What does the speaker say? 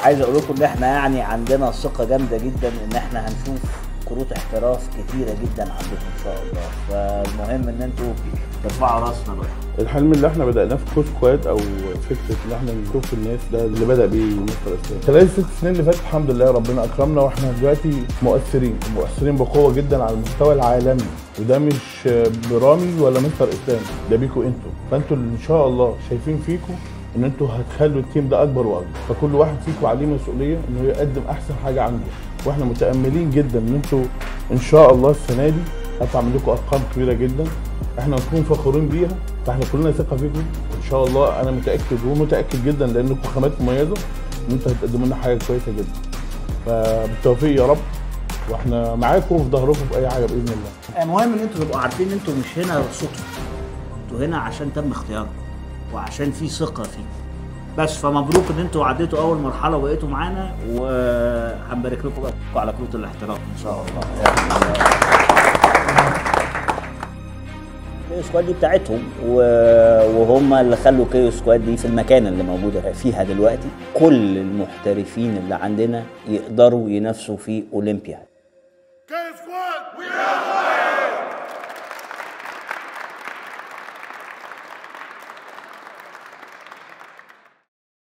عايز اقول لكم ان احنا يعني عندنا ثقه جامده جدا ان احنا هنشوف كروت احتراف كتيره جدا عندكم ان شاء الله فالمهم ان انتوا ترفعوا راسنا بقى الحلم اللي احنا بدأناه في كوت كويت او فكره ان احنا نشوف الناس ده اللي بدأ بيه مستر اسلام خلال الست سنين اللي فاتت الحمد لله ربنا اكرمنا واحنا دلوقتي مؤثرين مؤثرين بقوه جدا على المستوى العالمي وده مش برامي ولا مستر اسلام ده بيكوا انتوا فانتوا اللي ان شاء الله شايفين فيكم ان انتوا هتخلوا التيم ده اكبر واكبر فكل واحد فيكم عليه مسؤوليه انه يقدم احسن حاجه عنده واحنا متاملين جدا ان انتوا ان شاء الله السنه دي هتعمل لكم ارقام كبيره جدا احنا نكون فخورين بيها فاحنا كلنا ثقه فيكم ان شاء الله انا متاكد ومتاكد جدا لانكم خامات مميزه ان انتوا هتقدموا لنا حاجه كويسه جدا فبالتوفيق يا رب واحنا معاكم وفي ظهركم في اي حاجه باذن الله المهم ان انتوا تبقوا عارفين ان انتوا مش هنا صدفه انتوا هنا عشان تم اختياركم وعشان في ثقه فيكم بس فمبروك ان انتوا عديتوا اول مرحله وبقيتوا معانا وهنبارك لكم بقى على كروت الاحتراف ان شاء الله كيو سكواد دي بتاعتهم و- وهم اللي خلوا كيو سكواد دي في المكان اللي موجوده فيها دلوقتي كل المحترفين اللي عندنا يقدروا ينافسوا في اولمبيا